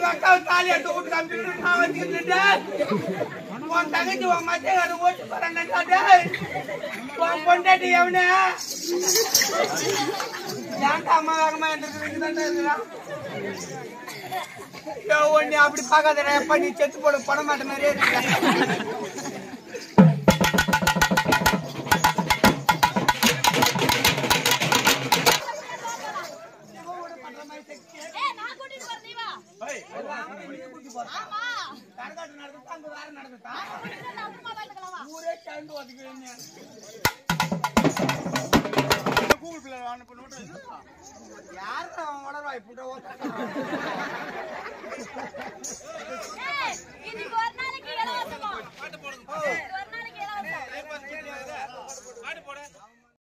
உங்க அக்காவை தாலி எடுத்து விட்டு காமிச்சிட்டு நான் வச்சுக்கிட்டு உன் தங்கச்சி உன் மத்திய அதை ஓட்டு போறேன் உன் பொண்டாட்டி எவனே ஏன்டா அம்மா வேகமா இருக்கிறான் ஒண்ணு அப்படி பார்க்காத எப்ப நீ செத்து போட பட மாட்ட மாதிரியே இருக்க ஏய், நான் கூட்டிட்டு போறேன், நீ வா. ஆமா. கரகாட்டம் நடக்குது அங்க வேற நடக்குதா கூட்டிட்டு வந்து அப்புறமா பார்த்துக்கலாம், வா. ஊரே சேர்ந்து ஒதுக்குறீங்க கூகுள் பிள்ளை அனுப்ப நோட்டு யாரு அவன் வளர்வா இப்படி ஏய், இன்னைக்கு